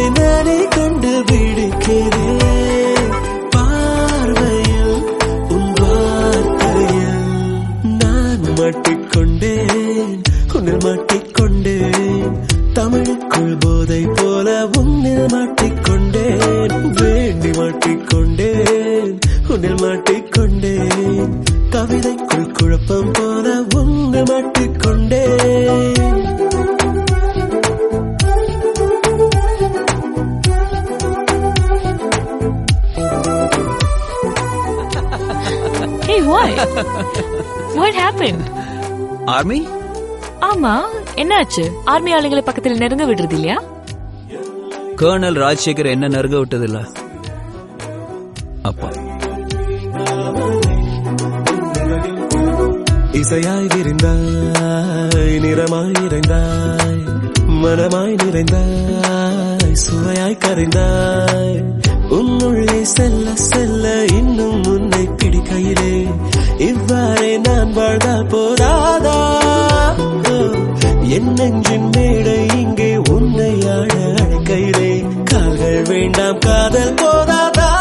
நானே கொண்டு பிடிக்கிறேன் பார்வையில் உன் வார்த்தையில் நான் மாட்டிக்கொண்டேன் உன்னில் மாட்டிக்கொண்டேன் தமிழுக்குள் போதை போல உன்னில் மாட்டிக்கொண்டேன் வேண்டி மாட்டிக்கொண்டேன் உன்னில் மாட்டிக்கொண்டேன் கவிதைக்குள் குழப்பம் போல உன்னில் மாட்டிக்கொண்டேன் Hey, what? what happened? Army ஆமா என்னாச்சு ஆர்மி ஆளுங்களை பக்கத்துல நெருங்க விடுறது இல்லையா கர்னல் ராஜசேகர் என்ன நெருங்க விட்டதில்ல அப்பா இசையாய் விரிந்தாய் நிறமாய் நிறைந்தாய் மனமாய் நிறைந்தாய் சுவையாய் கரைந்தாய் உன்னுள்ளே செல்ல செல்ல இன்னும் உன்னை பிடிக்கையிலே இவ்வாறே நான் வாழ்ந்தால் போதாதா என் நெஞ்சின் மேடை இங்கே உன்னை ஆட அழைக்கையிலே கால்கள் வேண்டாம் காதல் போதாதா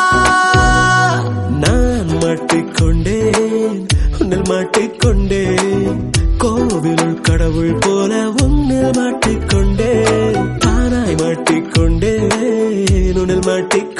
நான் மாட்டிக்கொண்டேன் உன்னில் மாட்டிக்கொண்டேன் கோவிலுள் கடவுள் போல உன்னில் மாட்டிக்கொண்டேன் தானாய் மாட்டிக்கொண்டேன் உன்னில் மாட்டிக்கொண்டேன்